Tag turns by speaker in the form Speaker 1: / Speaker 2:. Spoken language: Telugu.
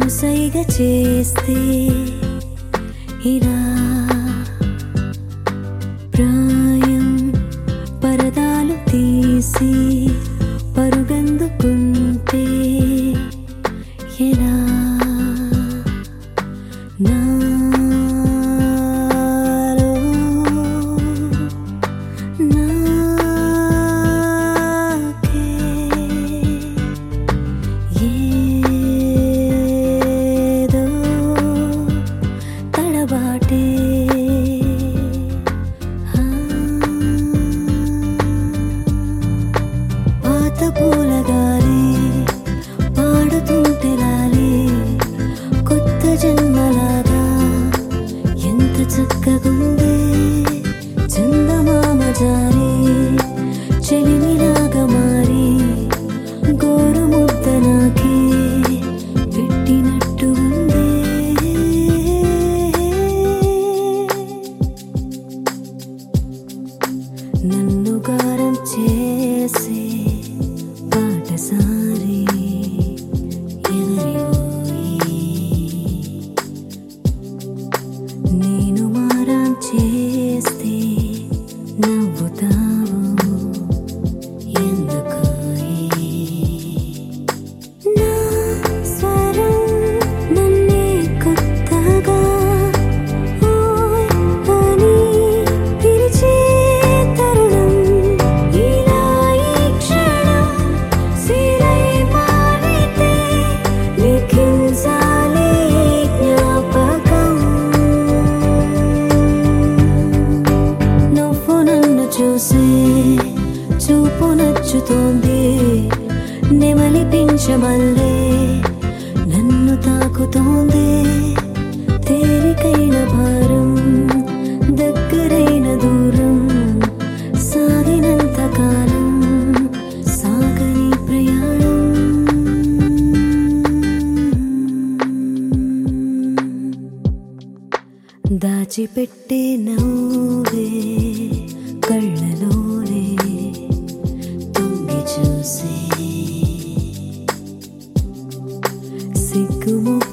Speaker 1: సైగ చేస్తే ఇలా ప్రాయం పరదాలు తీసి పరుగందుకుంటే ఎలా నాలో నాకే ఏదో తడబాటే ఆ. పాత పూల గాలి పాడుతుంటే లాలి కొత్త జన్మలాగా ఎంత చక్కగుందే చందమామ జారి చెలిమిలాగా మారి గోరు ముద్ద నాకే పెట్టినట్టు ఉందే నన్ను గారం చేసే పాటసారి ఎదరిపోయి నేను మారం చేస్తే నవ్వుతావు ఎందుకోయి నా స్వరం నన్నే కొత్తగా ఓయ్ అని పిలిచే తరుణం ఇలా ఈ క్షణం సిరై మారితే లిఖించాలి ఈ జ్ఞాపకం నువ్వు నన్ను చూసే చూపు నచ్చుతోంది నెమలిపించమల్లే నన్ను తాకుతోంది తేలికైన భారం దగ్గరైన దూరం సాగినంత కాలం సాగని ప్రయాణం దాచిపెట్టే నవ్వే కళ్ళలోనే తొంగి చూసే సిగ్గుముఖ